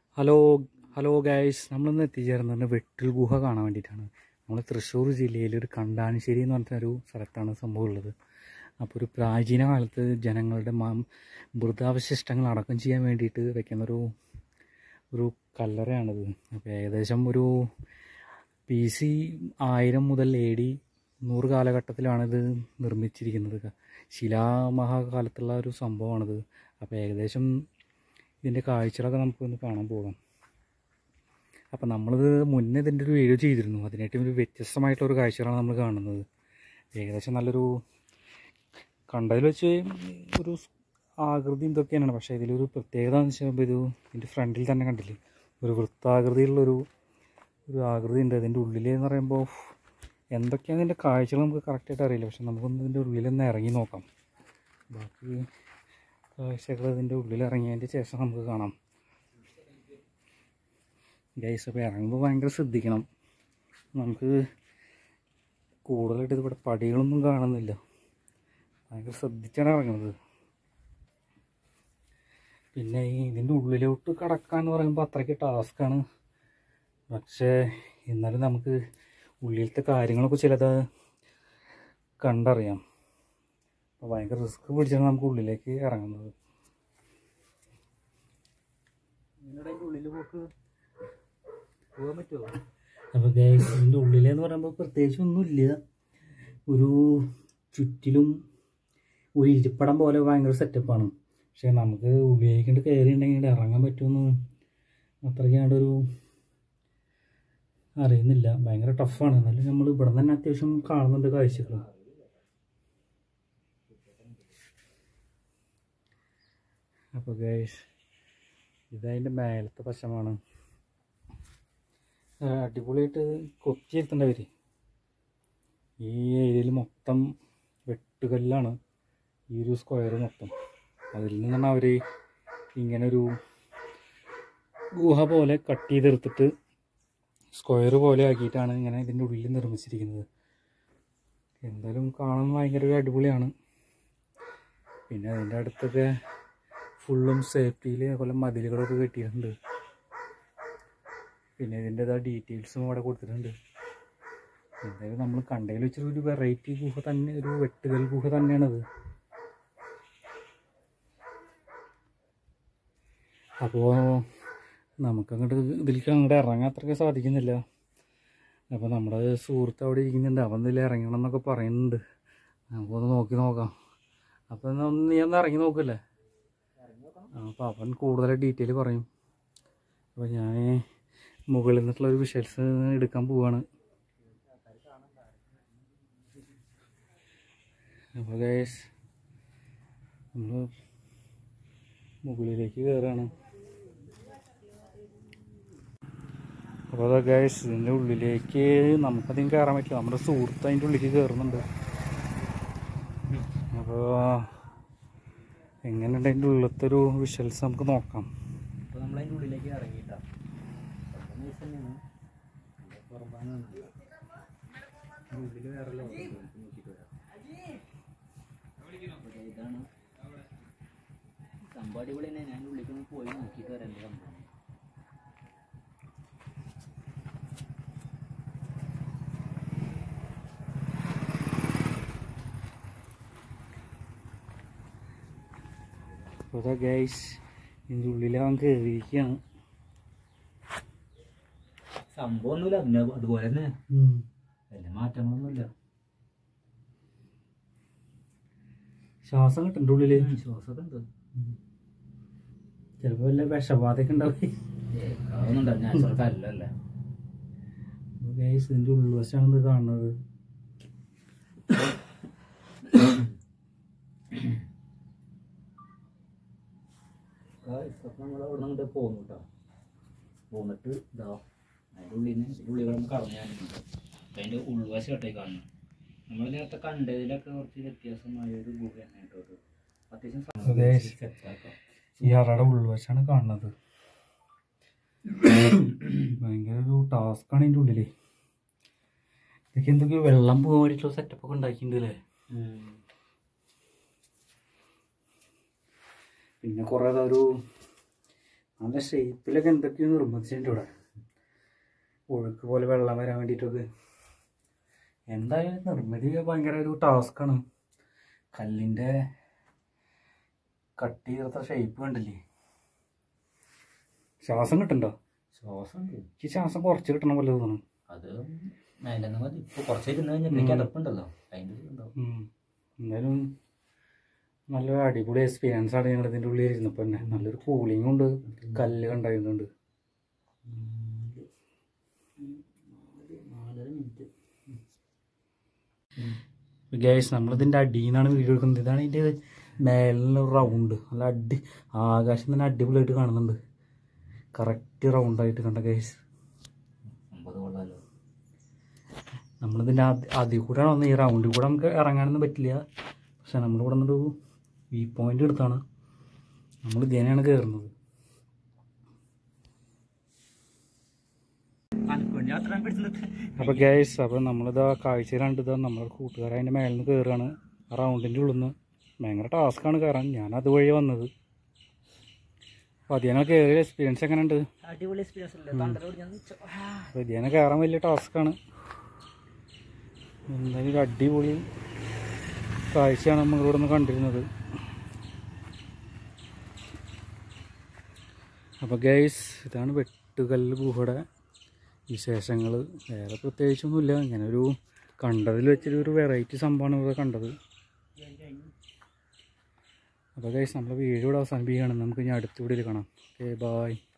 Hello hello guys നമ്മളിന്ന് എത്തിച്ചേർന്നത് വെട്ടിൽ ഗുഹ കാണാൻ വേണ്ടിയിട്ടാണ് നമ്മൾ തൃശ്ശൂർ ജില്ലയിൽ ഒരു കണ്ടാനശ്ശേരി എന്ന് പറഞ്ഞ ഒരു സ്ഥലത്താണ് സംഭവം ഉള്ളത് അപ്പോൾ ഒരു പ്രാചീന കാലത്ത് ജനങ്ങളുടെ മാ മൃതാവശിഷ്ടങ്ങൾ അടക്കം ചെയ്യാൻ വേണ്ടിയിട്ട് വെക്കുന്നൊരു ഒരു കല്ലറയാണിത് അപ്പോൾ ഏകദേശം ഒരു പി സി ആയിരം മുതൽ എ ഡി നൂറ് കാലഘട്ടത്തിലാണ് ഇത് നിർമ്മിച്ചിരിക്കുന്നത് ശിലാമഹാകാലത്തുള്ള ഒരു സംഭവമാണിത് അപ്പോൾ ഏകദേശം ഇതിൻ്റെ കാഴ്ചകളൊക്കെ നമുക്കൊന്ന് കാണാൻ പോകാം അപ്പം നമ്മളിത് മുന്നേ ഇതിൻ്റെ ഒരു വീഡിയോ ചെയ്തിരുന്നു അതിനായിട്ടും ഒരു വ്യത്യസ്തമായിട്ടുള്ള ഒരു കാഴ്ചകളാണ് നമ്മൾ കാണുന്നത് ഏകദേശം നല്ലൊരു കണ്ടതിൽ വെച്ച് ഒരു ആകൃതി ഇതൊക്കെയാണ് പക്ഷേ ഇതിലൊരു പ്രത്യേകത എന്ന് വെച്ചാൽ ഇത് ഇതിൻ്റെ ഫ്രണ്ടിൽ തന്നെ കണ്ടില്ലേ ഒരു വൃത്താകൃതിയിലുള്ളൊരു ഒരു ആകൃതി ഉണ്ട് അതിൻ്റെ ഉള്ളിൽ എന്ന് പറയുമ്പോൾ എന്തൊക്കെയാണ് ഇതിൻ്റെ കാഴ്ചകൾ നമുക്ക് കറക്റ്റായിട്ട് അറിയില്ല പക്ഷെ നമുക്കൊന്ന് ഇതിൻ്റെ ഉള്ളിലൊന്ന് ഇറങ്ങി നോക്കാം ബാക്കി കാഴ്ചകൾ ഇതിൻ്റെ ഉള്ളിൽ ഇറങ്ങിയതിൻ്റെ ശേഷം നമുക്ക് കാണാം ഗൈസ് അപ്പോൾ ഇറങ്ങുമ്പോൾ ഭയങ്കര ശ്രദ്ധിക്കണം നമുക്ക് കൂടുതലായിട്ട് ഇതിവിടെ പടികളൊന്നും കാണുന്നില്ല ഭയങ്കര ശ്രദ്ധിച്ചാണ് ഇറങ്ങുന്നത് പിന്നെ ഈ ഇതിൻ്റെ ഉള്ളിലോട്ട് കടക്കാൻ എന്ന് പറയുമ്പോൾ അത്രയ്ക്ക് ടാസ്ക്കാണ് പക്ഷേ എന്നാലും നമുക്ക് ഉള്ളിലത്തെ കാര്യങ്ങളൊക്കെ ചിലത് കണ്ടറിയാം അപ്പോൾ ഭയങ്കര റിസ്ക് പിടിച്ചാണ് നമുക്ക് ഉള്ളിലേക്ക് ഇറങ്ങുന്നത് ഉള്ളിൽ പോക്ക് പോകാൻ പറ്റുമോ അപ്പോൾ ഗൈസ് ഇതിൻ്റെ ഉള്ളിലെന്ന് പറയുമ്പോൾ പ്രത്യേകിച്ച് ഒന്നുമില്ല ഒരു ചുറ്റിലും ഒരു ഇരിപ്പടം പോലെ ഭയങ്കര സെറ്റപ്പാണ് പക്ഷേ നമുക്ക് ഉള്ളിലേക്കൊണ്ട് കയറിയിട്ടുണ്ടെങ്കിൽ ഇറങ്ങാൻ പറ്റുമെന്ന് അത്രയ്ക്കാണ്ടൊരു അറിയുന്നില്ല ഭയങ്കര ടഫാണ് എന്നാലും നമ്മൾ ഇവിടെ തന്നെ അത്യാവശ്യം കാണുന്നുണ്ട് കാഴ്ചകൾ അപ്പോൾ ഗൈസ് ഇതതിൻ്റെ മേലത്തെ വശമാണ് ആ, അടിപൊളിയായിട്ട് കൊത്തിയിരുത്തേണ്ടവർ ഈ ഏരിയയിൽ മൊത്തം വെട്ടുകല്ലാണ് ഈ ഒരു സ്ക്വയർ മൊത്തം അതിൽ നിന്നാണ് അവർ ഇങ്ങനെ ഒരു ഗുഹ പോലെ കട്ട് ചെയ്തെടുത്തിട്ട് സ്ക്വയർ പോലെ ആക്കിയിട്ടാണ് ഇങ്ങനെ ഇതിൻ്റെ ഉള്ളിൽ നിർമ്മിച്ചിരിക്കുന്നത് എന്തായാലും കാണാൻ ഭയങ്കര ഒരു അടിപൊളിയാണ് പിന്നെ അതിൻ്റെ അടുത്തൊക്കെ ഫുള്ളും സേഫ്റ്റിയിൽ അതുപോലെ മതിലുകളൊക്കെ കെട്ടിയിട്ടുണ്ട് പിന്നെ ഇതിൻ്റെതാ ഡീറ്റെയിൽസും അവിടെ കൊടുത്തിട്ടുണ്ട് എന്തായാലും നമ്മൾ കണ്ടതിൽ വെച്ചൊരു ഒരു വെറൈറ്റി ഗുഹ തന്നെ ഒരു വെട്ടുകൽ ഗുഹ തന്നെയാണത് അപ്പോൾ നമുക്കങ്ങോട്ട് ഇതിലേക്ക് അങ്ങോട്ട് ഇറങ്ങാൻ അത്രയ്ക്ക് സാധിക്കുന്നില്ല അപ്പോൾ നമ്മുടെ സുഹൃത്ത് അവിടെ ഇരിക്കുന്നുണ്ട് അവൻ ഇതിൽ ഇറങ്ങണം എന്നൊക്കെ പറയുന്നുണ്ട് നമുക്കൊന്ന് നോക്കി നോക്കാം അപ്പോൾ എന്നാ ഒന്ന് നീ ഒന്ന് ഇറങ്ങി നോക്കല്ലേ അപ്പോൾ അവൻ കൂടുതൽ ഡീറ്റെയിൽ പറയും അപ്പോൾ ഞാൻ മുകളിൽ നിന്നിട്ടുള്ള ഒരു വിഷ്വൽസ് എടുക്കാൻ പോവാണ് അപ്പോൾ ഗൈസ് നമ്മൾ മുകളിലേക്ക് കയറാണ് അപ്പോൾ അതാ ഗൈസ് ഇതിൻ്റെ ഉള്ളിലേക്ക് നമുക്കധികം കയറാൻ പറ്റില്ല നമ്മുടെ സുഹൃത്ത് അതിൻ്റെ ഉള്ളിലേക്ക് കയറുന്നുണ്ട് അപ്പോൾ എങ്ങനെയുണ്ട് അതിൻ്റെ ഉള്ളിലത്തെ ഒരു വിഷ്വൽസ് നമുക്ക് നോക്കാം അപ്പോൾ നമ്മൾ അതിൻ്റെ ഉള്ളിലേക്ക് ഇറങ്ങിയിട്ടാ ഉള്ളിൽ വേറെ ലോകം നോക്കിയിട്ട് വരാം അപ്പോൾ ഇതാണ് സംഭവം അടിപൊളി തന്നെ ഞാൻ ഉള്ളിലേക്ക് ഒന്ന് പോയി നോക്കിയിട്ട് വരാം എൻ്റെ സംഭവം അപ്പോൾ അതാ ഗൈസ് ഇതിൻ്റെ ഉള്ളിൽ അവൻ കയറിയിരിക്കുകയാണ് സംഭവം ഒന്നുമില്ല പിന്നെ അതുപോലെ തന്നെ വലിയ മാറ്റങ്ങളൊന്നുമില്ല ശ്വാസം കിട്ടുന്നുണ്ട് ഉള്ളിൽ ശ്വാസമൊക്കെ ഉണ്ട് ചിലപ്പോൾ വല്ല വിഷബാധയൊക്കെ ഉണ്ടാവും അതൊന്നും ഉണ്ടാവും നാച്ചുറൽ കല്ലല്ലേ ഗൈസ് ഇതിൻ്റെ ഉൾവശമാണ് ഇത് കാണുന്നത് ഇപ്പം നമ്മൾ അവിടെ നിന്ന് പോന്നു കേട്ടോ പോന്നിട്ട് ഇതാ അതിൻ്റെ ഉള്ളിൽ നിന്ന് ഇതിൻ്റെ ഉള്ളിൽ കിടന്ന് കടന്നു ഞാനിട്ടുണ്ട് അപ്പം അതിൻ്റെ ഉൾവശം കേട്ടോ ഈ കാണുന്നത് നമ്മൾ നേരത്തെ കണ്ടതിലൊക്കെ കുറച്ച് വ്യത്യാസമായ ഒരു ഗുഹ തന്നെ കേട്ടോ ഇത്. അത്യാവശ്യം അതെ. സെറ്റാക്കാം ഈ അറയുടെ ഉൾവശമാണ് കാണുന്നത് ഭയങ്കര ഒരു ടാസ്ക്കാണ് ഇതിൻ്റെ ഉള്ളിൽ ഇതൊക്കെ എന്തൊക്കെയോ വെള്ളം പോകാൻ വേണ്ടിയിട്ടുള്ള സെറ്റപ്പ് ഒക്കെ ഉണ്ടാക്കിയിട്ടുണ്ട് അല്ലേ പിന്നെ കുറേ ഒരു നല്ല ഷേപ്പിലൊക്കെ എന്തൊക്കെയോ നിർമ്മിച്ചിട്ടുണ്ട് ഇവിടെ ഒഴുക്ക് പോലെ വെള്ളം വരാൻ വേണ്ടിയിട്ടൊക്കെ എന്തായാലും നിർമ്മിതി ഭയങ്കര ഒരു ടാസ്ക്കാണ് കല്ലിൻ്റെ കട്ട് ചെയ്ത ഷേപ്പ് കണ്ടില്ലേ ശ്വാസം കിട്ടണ്ടോ ശ്വാസം ഉണ്ട് എനിക്ക് ശ്വാസം കുറച്ച് കിട്ടണ പോലെ തോന്നുന്നു അത് മേലെ മതി ഇപ്പൊ കുറച്ചേരുന്ന് കഴിഞ്ഞപ്പോഴേക്ക് അടപ്പുണ്ടല്ലോ അതിന്റെ ഒരു ഇതുണ്ടാവും ഉം. എന്തായാലും നല്ല അടിപൊളി എക്സ്പീരിയൻസ് ആണ് ഞങ്ങൾ ഇതിൻ്റെ ഉള്ളിൽ ഇരുന്നപ്പോൾ തന്നെ നല്ലൊരു കൂളിംഗ് ഉണ്ട് കല്ല് കണ്ടായിരുന്നുണ്ട് നാലര മിനിറ്റ് ഗ്യാസ് നമ്മളിതിൻ്റെ അടിയിൽ നിന്നാണ് വീഡിയോ എടുക്കുന്നത് ഇതാണ് ഇതിൻ്റെ മേലിന് റൗണ്ട് നല്ല അടി ആകാശം തന്നെ അടിപൊളിയായിട്ട് കാണുന്നുണ്ട് കറക്റ്റ് റൗണ്ടായിട്ട് കണ്ട ഗ്യാസ് ഒമ്പത് കൊള്ളാലോ നമ്മളിതിൻ്റെ അതിൽ കൂടെയാണ് വന്നത് ഈ റൗണ്ടിൽ കൂടെ നമുക്ക് ഇറങ്ങാനൊന്നും പറ്റില്ല പക്ഷെ നമ്മളിവിടെ നിന്നൊരു വ്യൂ പോയിന്റ് എടുത്താണ് നമ്മൾ ഇതിനെയാണ് കയറുന്നത് യാത്ര പിടിച്ചിട്ട് അപ്പോൾ ഗ്യാസ് അപ്പോൾ നമ്മളിതാ കാഴ്ച കണ്ടിതാ നമ്മുടെ കൂട്ടുകാരെ അതിൻ്റെ മേലിൽ നിന്ന് കയറുകയാണ് ആ റൗണ്ടിൻ്റെ ഉള്ളിൽ നിന്ന് ഭയങ്കര ടാസ്ക്കാണ് കയറാൻ ഞാൻ അതുവഴി വന്നത് അപ്പോൾ അതിനെ കയറിയ എക്സ്പീരിയൻസ് എങ്ങനെയുണ്ട് അടിപൊളി എക്സ്പീരിയൻസ് അല്ലേ തണ്ടലോട് ഞാൻ അപ്പോൾ ഇതിനെ കയറാൻ വലിയ ടാസ്ക്കാണ് എന്തായാലും ഒരു അടിപൊളി കാഴ്ചയാണ് നമ്മളിവിടെ നിന്ന് കണ്ടിരുന്നത് അപ്പോൾ ഗൈസ് ഇതാണ് വെട്ടുകല്ല് ഗുഹയുടെ വിശേഷങ്ങൾ വേറെ പ്രത്യേകിച്ചൊന്നുമില്ല ഇങ്ങനെ ഒരു കണ്ടതിൽ വെച്ചൊരു ഒരു വെറൈറ്റി സംഭവമാണ് ഇവിടെ കണ്ടത് അപ്പോൾ ഗൈസ് നമ്മൾ വീഡിയോ ഇവിടെ അവസാനിപ്പിക്കുകയാണ് നമുക്ക് ഇനി അടുത്ത വീഡിയോയിൽ കാണാം ഓക്കെ ബായ്